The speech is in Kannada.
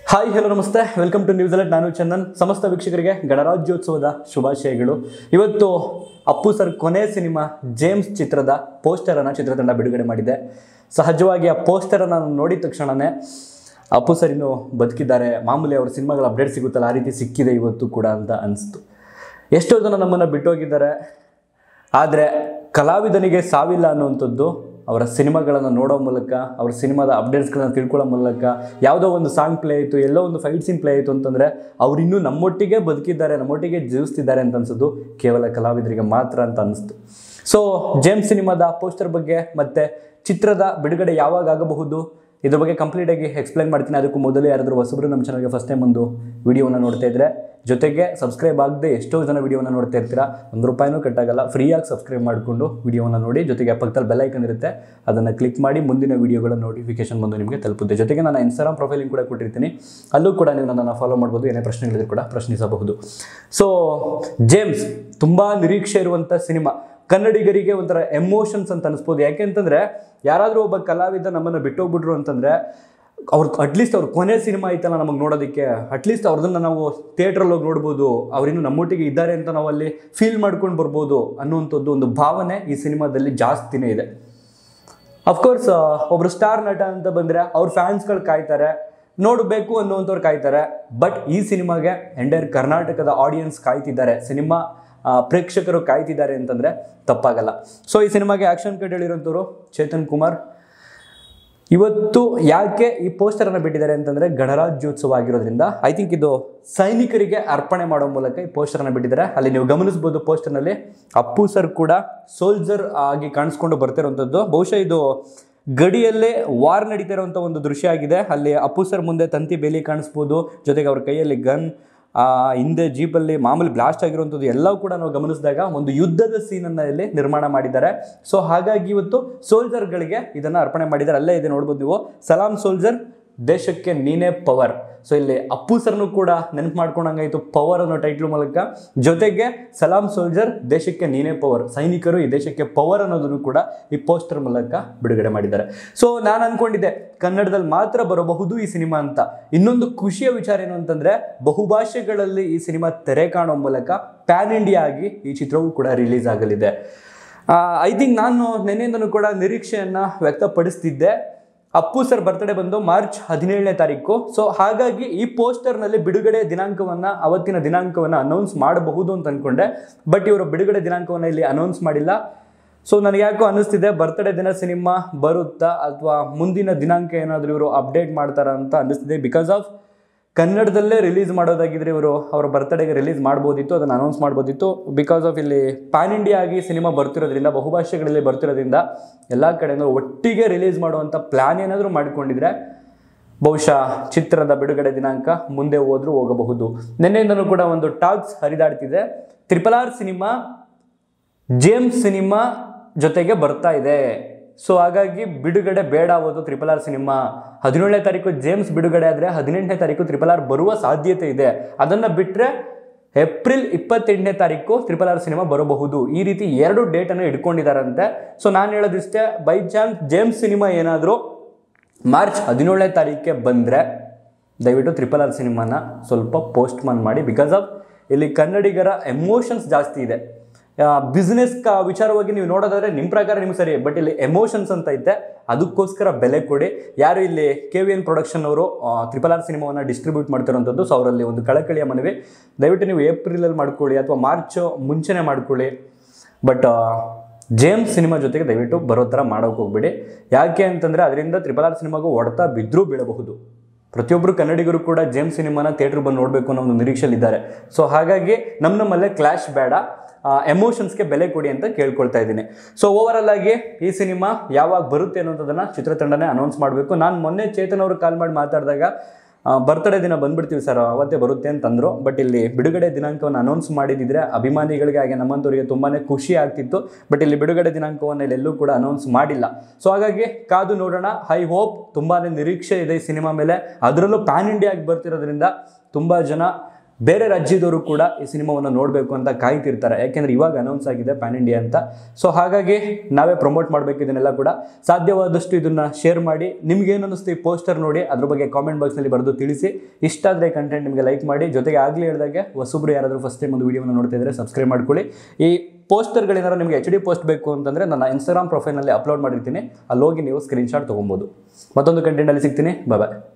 ಹಾಯ್ ಹಲೋ ನಮಸ್ತೆ ವೆಲ್ಕಮ್ ಟು ನ್ಯೂಸ್ ಅಲರ್ಟ್ ನಾನು ಚಂದನ್ ಸಮಸ್ತ ವೀಕ್ಷಕರಿಗೆ ಗಣರಾಜ್ಯೋತ್ಸವದ ಶುಭಾಶಯಗಳು ಇವತ್ತು ಅಪ್ಪು ಸರ್ ಕೊನೆ ಸಿನಿಮಾ ಜೇಮ್ಸ್ ಚಿತ್ರದ ಪೋಸ್ಟರನ್ನು ಚಿತ್ರತಂಡ ಬಿಡುಗಡೆ ಮಾಡಿದೆ ಸಹಜವಾಗಿ ಆ ಪೋಸ್ಟರನ್ನು ನಾನು ನೋಡಿದ ತಕ್ಷಣವೇ ಅಪ್ಪು ಸರ್ ಇನ್ನು ಬದುಕಿದ್ದಾರೆ ಮಾಮೂಲಿ ಅವ್ರ ಸಿನಿಮಾಗಳ ಅಪ್ಡೇಟ್ ಸಿಗುತ್ತಲ್ಲ ಆ ರೀತಿ ಸಿಕ್ಕಿದೆ ಇವತ್ತು ಕೂಡ ಅಂತ ಅನಿಸ್ತು ಎಷ್ಟೋ ಜನ ನಮ್ಮನ್ನು ಬಿಟ್ಟೋಗಿದ್ದಾರೆ ಆದರೆ ಕಲಾವಿದನಿಗೆ ಸಾವಿಲ್ಲ ಅನ್ನುವಂಥದ್ದು ಅವರ ಸಿನಿಮಾಗಳನ್ನು ನೋಡೋ ಮೂಲಕ ಅವರ ಸಿನಿಮಾದ ಅಪ್ಡೇಟ್ಸ್ಗಳನ್ನ ತಿಳ್ಕೊಳ್ಳೋ ಮೂಲಕ ಯಾವುದೋ ಒಂದು ಸಾಂಗ್ ಪ್ಲೇ ಆಯಿತು ಎಲ್ಲೋ ಒಂದು ಫೈಟ್ ಸೀನ್ ಪ್ಲೇ ಆಯಿತು ಅಂತಂದರೆ ಅವ್ರು ಇನ್ನೂ ನಮ್ಮೊಟ್ಟಿಗೆ ಬದುಕಿದ್ದಾರೆ ನಮ್ಮೊಟ್ಟಿಗೆ ಜೀವಿಸ್ತಿದ್ದಾರೆ ಅಂತ ಅನ್ಸೋದು ಕೇವಲ ಕಲಾವಿದರಿಗೆ ಮಾತ್ರ ಅಂತ ಅನಿಸ್ತು ಸೊ ಜೇಮ್ಸ್ ಸಿನಿಮಾದ ಪೋಸ್ಟರ್ ಬಗ್ಗೆ ಮತ್ತು ಚಿತ್ರದ ಬಿಡುಗಡೆ ಯಾವಾಗ ಆಗಬಹುದು ಇದ್ರ ಬಗ್ಗೆ ಕಂಪ್ಲೀಟಾಗಿ ಎಕ್ಸ್ಪ್ಲೈನ್ ಮಾಡ್ತೀನಿ ಅದಕ್ಕೂ ಮೊದಲು ಯಾರಾದರೂ ಹೊಸಬ್ರು ನಮ್ಮ ಚಾನಲ್ಗೆ ಫಸ್ಟ್ ಟೈಮ್ ಒಂದು ವಿಡಿಯೋವನ್ನು ನೋಡ್ತಾ ಇದ್ರೆ ಜೊತೆಗೆ ಸಬ್ಸ್ಕ್ರೈಬ್ ಆಗದೆ ಎಷ್ಟೋ ಜನ ವಿಡಿಯೋನ ನೋಡ್ತಾ ಇರ್ತೀರಾ ಒಂದು ರೂಪಾಯಿನೂ ಕಟ್ಟಾಗಲ್ಲ ಫ್ರೀಯಾಗಿ ಸಬ್ಸ್ಕ್ರೈಬ್ ಮಾಡಿಕೊಂಡು ವಿಡಿಯೋನ ನೋಡಿ ಜೊತೆಗೆ ಪಕ್ಕದಲ್ಲಿ ಬೆಲ್ ಐಕನ್ ಇರುತ್ತೆ ಅದನ್ನು ಕ್ಲಿಕ್ ಮಾಡಿ ಮುಂದಿನ ವಿಡಿಯೋಗಳ ನೋಟಿಫಿಕೇಶನ್ ಬಂದು ನಿಮಗೆ ತಲುಪುತ್ತೆ ಜೊತೆಗೆ ನಾನು ಇನ್ಸ್ಟಾಗ್ರಾಮ್ ಪ್ರೊಫೈಲಿಂಗ್ ಕೂಡ ಕೊಟ್ಟಿರ್ತೀನಿ ಅಲ್ಲೂ ಕೂಡ ನೀವು ನನ್ನನ್ನು ಫಾಲೋ ಮಾಡ್ಬೋದು ಏನೇ ಪ್ರಶ್ನೆಗಳಿದ್ರು ಕೂಡ ಪ್ರಶ್ನಿಸಬಹುದು ಸೊ ಜೇಮ್ಸ್ ತುಂಬ ನಿರೀಕ್ಷೆ ಇರುವಂಥ ಸಿನಿಮಾ ಕನ್ನಡಿಗರಿಗೆ ಒಂಥರ ಎಮೋಷನ್ಸ್ ಅಂತ ಅನಿಸ್ಬೋದು ಯಾಕೆಂತಂದರೆ ಯಾರಾದರೂ ಒಬ್ಬ ಕಲಾವಿದ ನಮ್ಮನ್ನು ಬಿಟ್ಟೋಗ್ಬಿಟ್ರು ಅಂತಂದರೆ ಅವ್ರ ಅಟ್ಲೀಸ್ಟ್ ಅವ್ರ ಕೊನೆ ಸಿನಿಮಾ ಐತಲ್ಲ ನಮಗೆ ನೋಡೋದಕ್ಕೆ ಅಟ್ಲೀಸ್ಟ್ ಅವ್ರದನ್ನು ನಾವು ಥಿಯೇಟ್ರಲ್ಲಿ ಹೋಗಿ ನೋಡ್ಬೋದು ಅವರಿನ್ನು ನಮ್ಮೊಟ್ಟಿಗೆ ಇದ್ದಾರೆ ಅಂತ ನಾವು ಅಲ್ಲಿ ಫೀಲ್ ಮಾಡ್ಕೊಂಡು ಬರ್ಬೋದು ಅನ್ನುವಂಥದ್ದು ಒಂದು ಭಾವನೆ ಈ ಸಿನಿಮಾದಲ್ಲಿ ಜಾಸ್ತಿನೇ ಇದೆ ಅಫ್ಕೋರ್ಸ್ ಒಬ್ರು ಸ್ಟಾರ್ ನಟ ಅಂತ ಬಂದರೆ ಅವ್ರ ಫ್ಯಾನ್ಸ್ಗಳು ಕಾಯ್ತಾರೆ ನೋಡಬೇಕು ಅನ್ನುವಂಥವ್ರು ಕಾಯ್ತಾರೆ ಬಟ್ ಈ ಸಿನಿಮಾಗೆ ಎಂಡೈರ್ ಕರ್ನಾಟಕದ ಆಡಿಯನ್ಸ್ ಕಾಯ್ತಿದ್ದಾರೆ ಸಿನಿಮಾ ಆ, ಪ್ರೇಕ್ಷಕರು ಕಾಯ್ತಿದ್ದಾರೆ ಅಂತಂದರೆ ತಪ್ಪಾಗಲ್ಲ ಸೊ ಈ ಸಿನಿಮಾಗೆ ಆ್ಯಕ್ಷನ್ ಕಟ್ ಹೇಳಿರೋಂಥವ್ರು ಚೇತನ್ ಕುಮಾರ್ ಇವತ್ತು ಯಾಕೆ ಈ ಪೋಸ್ಟರನ್ನು ಬಿಟ್ಟಿದ್ದಾರೆ ಅಂತಂದರೆ ಗಣರಾಜ್ಯೋತ್ಸವ ಆಗಿರೋದ್ರಿಂದ ಐ ಥಿಂಕ್ ಇದು ಸೈನಿಕರಿಗೆ ಅರ್ಪಣೆ ಮಾಡೋ ಮೂಲಕ ಈ ಪೋಸ್ಟರನ್ನು ಬಿಟ್ಟಿದ್ದಾರೆ ಅಲ್ಲಿ ನೀವು ಗಮನಿಸ್ಬೋದು ಪೋಸ್ಟರ್ನಲ್ಲಿ ಅಪ್ಪು ಸರ್ ಕೂಡ ಸೋಲ್ಜರ್ ಆಗಿ ಕಾಣಿಸ್ಕೊಂಡು ಬರ್ತಿರೋಂಥದ್ದು ಬಹುಶಃ ಇದು ಗಡಿಯಲ್ಲೇ ವಾರ್ ನಡೀತಾ ಇರುವಂಥ ಒಂದು ದೃಶ್ಯ ಆಗಿದೆ ಅಲ್ಲಿ ಅಪ್ಪು ಸರ್ ಮುಂದೆ ತಂತಿ ಬೇಲಿ ಕಾಣಿಸ್ಬೋದು ಜೊತೆಗೆ ಅವ್ರ ಕೈಯಲ್ಲಿ ಗನ್ ಆ ಹಿಂದೆ ಜೀಪಲ್ಲಿ ಮಾಮೂಲಿ ಬ್ಲಾಸ್ಟ್ ಆಗಿರುವಂಥದ್ದು ಎಲ್ಲವೂ ಕೂಡ ನಾವು ಗಮನಿಸಿದಾಗ ಒಂದು ಯುದ್ಧದ ಸೀನನ್ನು ಇಲ್ಲಿ ನಿರ್ಮಾಣ ಮಾಡಿದ್ದಾರೆ ಸೊ ಹಾಗಾಗಿ ಇವತ್ತು ಸೋಲ್ಜರ್ಗಳಿಗೆ ಇದನ್ನು ಅರ್ಪಣೆ ಮಾಡಿದ್ದಾರೆ ಅಲ್ಲೇ ಇದೆ ನೋಡ್ಬೋದು ನೀವು ಸಲಾಂ ಸೋಲ್ಜರ್ ದೇಶಕ್ಕೆ ನೀನೇ ಪವರ್ ಸೊ ಇಲ್ಲಿ ಅಪ್ಪು ಸರ್ನು ಕೂಡ ನೆನಪು ಮಾಡ್ಕೊಂಡಂಗಾಯ್ತು ಪವರ್ ಅನ್ನೋ ಟೈಟ್ಲ್ ಮೂಲಕ ಜೊತೆಗೆ ಸಲಾಂ ಸೋಲ್ಜರ್ ದೇಶಕ್ಕೆ ನೀನೇ ಪವರ್ ಸೈನಿಕರು ಈ ದೇಶಕ್ಕೆ ಪವರ್ ಅನ್ನೋದನ್ನು ಕೂಡ ಈ ಪೋಸ್ಟರ್ ಮೂಲಕ ಬಿಡುಗಡೆ ಮಾಡಿದ್ದಾರೆ ಸೊ ನಾನು ಅನ್ಕೊಂಡಿದ್ದೆ ಕನ್ನಡದಲ್ಲಿ ಮಾತ್ರ ಬರಬಹುದು ಈ ಸಿನಿಮಾ ಅಂತ ಇನ್ನೊಂದು ಖುಷಿಯ ವಿಚಾರ ಏನು ಅಂತಂದ್ರೆ ಬಹುಭಾಷೆಗಳಲ್ಲಿ ಈ ಸಿನಿಮಾ ತೆರೆ ಕಾಣೋ ಮೂಲಕ ಪ್ಯಾನ್ ಇಂಡಿಯಾ ಆಗಿ ಈ ಚಿತ್ರವೂ ಕೂಡ ರಿಲೀಸ್ ಆಗಲಿದೆ ಐ ಥಿಂಕ್ ನಾನು ನೆನೆಯಿಂದನೂ ಕೂಡ ನಿರೀಕ್ಷೆಯನ್ನು ವ್ಯಕ್ತಪಡಿಸ್ತಿದ್ದೆ ಅಪ್ಪು ಸರ್ ಬರ್ತ್ಡೇ ಬಂದು ಮಾರ್ಚ್ ಹದಿನೇಳನೇ ತಾರೀಕು ಸೊ ಹಾಗಾಗಿ ಈ ಪೋಸ್ಟರ್ನಲ್ಲಿ ಬಿಡುಗಡೆ ದಿನಾಂಕವನ್ನು ಅವತ್ತಿನ ದಿನಾಂಕವನ್ನು ಅನೌನ್ಸ್ ಮಾಡಬಹುದು ಅಂತ ಅಂದ್ಕೊಂಡೆ ಬಟ್ ಇವರು ಬಿಡುಗಡೆ ದಿನಾಂಕವನ್ನು ಇಲ್ಲಿ ಅನೌನ್ಸ್ ಮಾಡಿಲ್ಲ ಸೊ ನನಗೆ ಯಾಕೋ ಅನ್ನಿಸ್ತಿದೆ ಬರ್ತ್ಡೇ ದಿನ ಸಿನಿಮಾ ಬರುತ್ತಾ ಅಥವಾ ಮುಂದಿನ ದಿನಾಂಕ ಏನಾದರೂ ಇವರು ಅಪ್ಡೇಟ್ ಮಾಡ್ತಾರಾ ಅಂತ ಅನ್ನಿಸ್ತಿದೆ ಬಿಕಾಸ್ ಆಫ್ ಕನ್ನಡದಲ್ಲೇ ರಿಲೀಸ್ ಮಾಡೋದಾಗಿದ್ರೆ ಇವರು ಅವರ ಬರ್ತ್ಡೇಗೆ ರಿಲೀಸ್ ಮಾಡ್ಬೋದಿತ್ತು ಅದನ್ನು ಅನೌನ್ಸ್ ಮಾಡ್ಬೋದಿತ್ತು ಬಿಕಾಸ್ ಆಫ್ ಇಲ್ಲಿ ಪ್ಯಾನ್ ಇಂಡಿಯಾ ಆಗಿ ಸಿನಿಮಾ ಬರ್ತಿರೋದ್ರಿಂದ ಬಹುಭಾಷೆಗಳಲ್ಲಿ ಬರ್ತಿರೋದ್ರಿಂದ ಎಲ್ಲ ಕಡೆಯಿಂದ ಒಟ್ಟಿಗೆ ರಿಲೀಸ್ ಮಾಡುವಂಥ ಪ್ಲ್ಯಾನ್ ಏನಾದರೂ ಮಾಡಿಕೊಂಡಿದ್ರೆ ಬಹುಶಃ ಚಿತ್ರದ ಬಿಡುಗಡೆ ದಿನಾಂಕ ಮುಂದೆ ಹೋದ್ರೂ ಹೋಗಬಹುದು ನಿನ್ನೆಯಿಂದನೂ ಕೂಡ ಒಂದು ಟಾಕ್ಸ್ ಹರಿದಾಡ್ತಿದೆ triple R cinema James cinema ಜೊತೆಗೆ ಬರ್ತಾ ಇದೆ ಸೊ ಹಾಗಾಗಿ ಬಿಡುಗಡೆ ಬೇಡ ಆಗೋದು ತ್ರಿಪಲ್ ಆರ್ ಸಿನಿಮಾ ಹದಿನೇಳನೇ ತಾರೀಕು ಜೇಮ್ಸ್ ಬಿಡುಗಡೆ ಆದರೆ ಹದಿನೆಂಟನೇ ತಾರೀಕು ತ್ರಿಪಲ್ ಆರ್ ಬರುವ ಸಾಧ್ಯತೆ ಇದೆ ಅದನ್ನು ಬಿಟ್ಟರೆ ಏಪ್ರಿಲ್ ಇಪ್ಪತ್ತೆಂಟನೇ ತಾರೀಕು ತ್ರಿಪಲ್ ಆರ್ ಸಿನಿಮಾ ಬರಬಹುದು ಈ ರೀತಿ ಎರಡು ಡೇಟನ್ನು ಇಟ್ಕೊಂಡಿದ್ದಾರಂತೆ ಸೊ ನಾನು ಹೇಳೋದಿಷ್ಟೇ ಬೈ ಚಾನ್ಸ್ ಜೇಮ್ಸ್ ಸಿನಿಮಾ ಏನಾದರೂ ಮಾರ್ಚ್ ಹದಿನೇಳನೇ ತಾರೀಕಿಗೆ ಬಂದರೆ ದಯವಿಟ್ಟು ತ್ರಿಪಲ್ ಆರ್ ಸಿನಿಮಾನ ಸ್ವಲ್ಪ ಪೋಸ್ಟ್ ಮಾನ್ ಮಾಡಿ ಬಿಕಾಸ್ ಆಫ್ ಇಲ್ಲಿ ಕನ್ನಡಿಗರ ಎಮೋಷನ್ಸ್ ಜಾಸ್ತಿ ಇದೆ ಬಿಸ್ನೆಸ್ ಕ ವಿಚಾರವಾಗಿ ನೀವು ನೋಡೋದಾದ್ರೆ ನಿಮ್ಮ ಪ್ರಕಾರ ನಿಮ್ಗೆ ಸರಿ ಬಟ್ ಇಲ್ಲಿ ಎಮೋಷನ್ಸ್ ಅಂತ ಐತೆ ಅದಕ್ಕೋಸ್ಕರ ಬೆಲೆ ಕೊಡಿ ಯಾರು ಇಲ್ಲಿ ಕೆ ವಿ ಎನ್ ಪ್ರೊಡಕ್ಷನ್ ಅವರು ತ್ರಿಪಲ್ ಆರ್ ಸಿನಿಮಾವನ್ನು ಡಿಸ್ಟ್ರಿಬ್ಯೂಟ್ ಮಾಡ್ತಿರೋಂಥದ್ದು ಸೊ ಅವರಲ್ಲಿ ಒಂದು ಕಳಕಳಿಯ ಮನವಿ ದಯವಿಟ್ಟು ನೀವು ಏಪ್ರಿಲಲ್ಲಿ ಮಾಡ್ಕೊಳ್ಳಿ ಅಥವಾ ಮಾರ್ಚ್ ಮುಂಚೆನೇ ಮಾಡ್ಕೊಳ್ಳಿ ಬಟ್ ಜೇಮ್ಸ್ ಸಿನಿಮಾ ಜೊತೆಗೆ ದಯವಿಟ್ಟು ಬರೋ ಥರ ಮಾಡೋಕೆ ಹೋಗ್ಬೇಡಿ ಯಾಕೆ ಅಂತಂದರೆ ಅದರಿಂದ ತ್ರಿಪಲ್ ಆರ್ ಸಿನಿಮಾಗೂ ಹೊಡೆತ ಬಿದ್ದರೂ ಬೀಳಬಹುದು ಪ್ರತಿಯೊಬ್ಬರು ಕನ್ನಡಿಗರು ಕೂಡ ಜೇಮ್ಸ್ ಸಿನಿಮಾನ ಥಿಯೇಟ್ರ್ ಬಂದು ನೋಡಬೇಕು ಅನ್ನೋ ಒಂದು ನಿರೀಕ್ಷೆಯಲ್ಲಿದ್ದಾರೆ ಸೊ ಹಾಗಾಗಿ ನಮ್ಮ ನಮ್ಮಲ್ಲೇ ಕ್ಲಾಶ್ ಬೇಡ ಎಮೋಷನ್ಸ್ಗೆ ಬೆಲೆ ಕೊಡಿ ಅಂತ ಕೇಳ್ಕೊಳ್ತಾ ಇದ್ದೀನಿ ಸೊ ಓವರಾಲ್ ಆಗಿ ಈ ಸಿನಿಮಾ ಯಾವಾಗ ಬರುತ್ತೆ ಅನ್ನೋದನ್ನು ಚಿತ್ರತಂಡನೇ ಅನೌನ್ಸ್ ಮಾಡಬೇಕು ನಾನು ಮೊನ್ನೆ ಚೇತನ್ ಅವರು ಕಾಲ್ ಮಾಡಿ ಮಾತಾಡಿದಾಗ ಬರ್ತ್ಡೇ ದಿನ ಬಂದ್ಬಿಡ್ತೀವಿ ಸರ್ ಅವತ್ತೇ ಬರುತ್ತೆ ಅಂತಂದರು ಬಟ್ ಇಲ್ಲಿ ಬಿಡುಗಡೆ ದಿನಾಂಕವನ್ನು ಅನೌನ್ಸ್ ಮಾಡಿದಿದ್ರೆ ಅಭಿಮಾನಿಗಳಿಗೆ ಹಾಗೆ ನಮ್ಮಂಥವರಿಗೆ ತುಂಬಾ ಖುಷಿ ಆಗ್ತಿತ್ತು ಬಟ್ ಇಲ್ಲಿ ಬಿಡುಗಡೆ ದಿನಾಂಕವನ್ನು ಇಲ್ಲೆಲ್ಲೂ ಕೂಡ ಅನೌನ್ಸ್ ಮಾಡಿಲ್ಲ ಸೊ ಹಾಗಾಗಿ ಕಾದು ನೋಡೋಣ ಐ ಹೋಪ್ ತುಂಬಾ ನಿರೀಕ್ಷೆ ಇದೆ ಈ ಸಿನಿಮಾ ಮೇಲೆ ಅದರಲ್ಲೂ ಪ್ಯಾನ್ ಇಂಡಿಯಾಗಿ ಬರ್ತಿರೋದ್ರಿಂದ ತುಂಬ ಜನ ಬೇರೆ ರಾಜ್ಯದವರು ಕೂಡ ಈ ಸಿನಿಮಾವನ್ನು ನೋಡಬೇಕು ಅಂತ ಕಾಯ್ತಿರ್ತಾರೆ ಯಾಕೆಂದ್ರೆ ಇವಾಗ ಅನೌನ್ಸ್ ಆಗಿದೆ ಪ್ಯಾನ್ ಇಂಡಿಯಾ ಅಂತ ಸೊ ಹಾಗಾಗಿ ನಾವೇ ಪ್ರಮೋಟ್ ಮಾಡಬೇಕು ಇದನ್ನೆಲ್ಲ ಕೂಡ ಸಾಧ್ಯವಾದಷ್ಟು ಇದನ್ನ ಶೇರ್ ಮಾಡಿ ನಿಮ್ಗೆ ಏನು ಅನ್ನಿಸ್ತು ಈ ಪೋಸ್ಟರ್ ನೋಡಿ ಅದ್ರ ಬಗ್ಗೆ ಕಾಮೆಂಟ್ ಬಾಕ್ಸ್ನಲ್ಲಿ ಬರೆದು ತಿಳಿಸಿ ಇಷ್ಟ ಆದರೆ ಕಂಟೆಂಟ್ ನಿಮಗೆ ಲೈಕ್ ಮಾಡಿ ಜೊತೆಗೆ ಆಗಲೇ ಹೇಳಿದಾಗೆ ಹೊಸಬ್ರು ಯಾರಾದರೂ ಫಸ್ಟ್ ಟೈಮ್ ಒಂದು ವಿಡಿಯೋನ ನೋಡ್ತಾ ಇದ್ರೆ ಸಬ್ಸ್ಕ್ರೈಬ್ ಮಾಡ್ಕೊಳ್ಳಿ ಈ ಪೋಸ್ಟರ್ಗಳೇನಾದ್ರು ನಿಮಗೆ ಎಚ್ ಡಿ ಪೋಸ್ಟ್ ಬೇಕು ಅಂತಂದರೆ ನನ್ನ ಇನ್ಸ್ಟಾಗ್ರಾಮ್ ಪ್ರೊಫೈಲ್ನಲ್ಲಿ ಅಪ್ಲೋಡ್ ಮಾಡಿರ್ತೀನಿ ಅಲ್ಲಿ ಹೋಗಿ ನೀವು ಸ್ಕ್ರೀನ್ಶಾಟ್ ತೊಗೊಬೋದು ಮತ್ತೊಂದು ಕಂಟೆಂಟಲ್ಲಿ ಸಿಗ್ತೀನಿ ಬಾಯ್